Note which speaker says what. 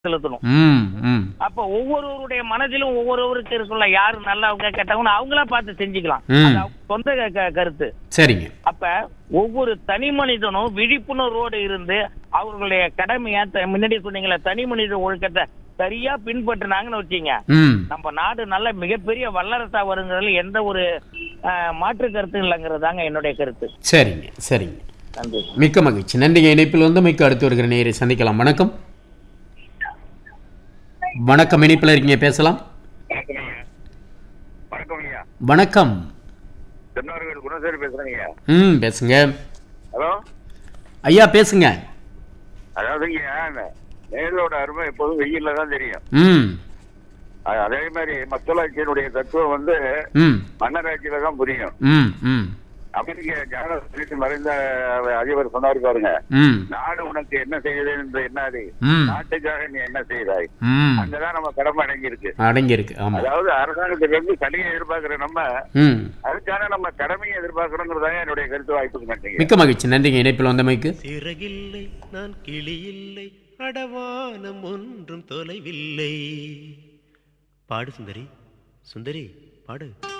Speaker 1: செலுத்தணும்
Speaker 2: ம் ம்
Speaker 1: அப்ப ஒவ்வொருவருடைய மனதிலும் ஒவ்வொருவருக்கு இருக்கும்ல யாரு நல்லவங்க கெட்டவங்க அவங்களா பார்த்து செஞ்சுக்கலாம்
Speaker 2: ம்.
Speaker 1: அது அவங்க சொந்த க- க- கருத்து
Speaker 2: சரிங்க
Speaker 1: அப்ப ஒவ்வொரு தனி மனிதனும் விழிப்புணர்வோடு இருந்து அவர்களுடைய கடமையா த- முன்னாடி சொன்னீங்களே தனி மனித ஒழுக்கத்தை சரியா பின்பற்றினாங்கன்னு வச்சீங்க
Speaker 2: ம்
Speaker 1: நம்ம நாடு நல்ல மிகப்பெரிய வல்லரசா வருங்கிறதுல எந்த ஒரு அஹ், மாற்று கருத்து இல்லைங்கிறது தாங்க என்னுடைய கருத்து
Speaker 2: சரிங்க சரிங்க
Speaker 1: நன்றி
Speaker 2: மிக்க மகிழ்ச்சி நன்றிங்க இணைப்பில் வந்து மிக்க அடுத்து வருகிற நேரை சந்திக்கலாம் வணக்கம் வணக்கம் இணைப்பில் இருக்கீங்க பேசலாம்
Speaker 3: வணக்கம் ஐயா
Speaker 2: வணக்கம்
Speaker 3: தென்னார்கோவில் குணசேரி பேசுறேங்க
Speaker 2: ம் பேசுங்க
Speaker 3: ஹலோ
Speaker 2: ஐயா பேசுங்க
Speaker 3: அதாவதுங்க நேரோட அருமை எப்போதும் வெயில்ல தான் தெரியும்
Speaker 2: ம்
Speaker 3: அ- அதே மாதிரி மக்களாட்சியினுடைய தத்துவம் வந்து
Speaker 2: ம்
Speaker 3: மன்னராட்சியில தான் புரியும்
Speaker 2: ம் ம்
Speaker 3: அமெரிக்க ஜனாதிபதி மறைந்த அதிபர் சொன்னாரு பாருங்க
Speaker 2: ம்
Speaker 3: நாடு உனக்கு என்ன செய்யுது என்று என்னாது
Speaker 2: ம்
Speaker 3: நாட்டுக்காக நீ என்ன செய்தாய்
Speaker 2: ம்
Speaker 3: அங்கதான் நம்ம கடமை அடங்கி இருக்கு
Speaker 2: அடங்கியிருக்கு ஆமாம்
Speaker 3: அதாவது அரசாங்கத்துல இருந்து சலுகை எதிர்பார்க்கிற நம்ம
Speaker 2: ம்
Speaker 3: அதுக்கான நம்ம கடமையை எதிர்பார்க்கணுங்கிறதா என்னுடைய கருத்து வாய்ப்புக்கு நன்றிங்க
Speaker 2: மிக்க மகிழ்ச்சி நன்றிங்க இணைப்பில் வந்தமைக்கு
Speaker 4: சிறகில்லை நான் கிளியில்லை அடவானம் ஒன்றும் தொலைவில்லை பாடு சுந்தரி சுந்தரி பாடு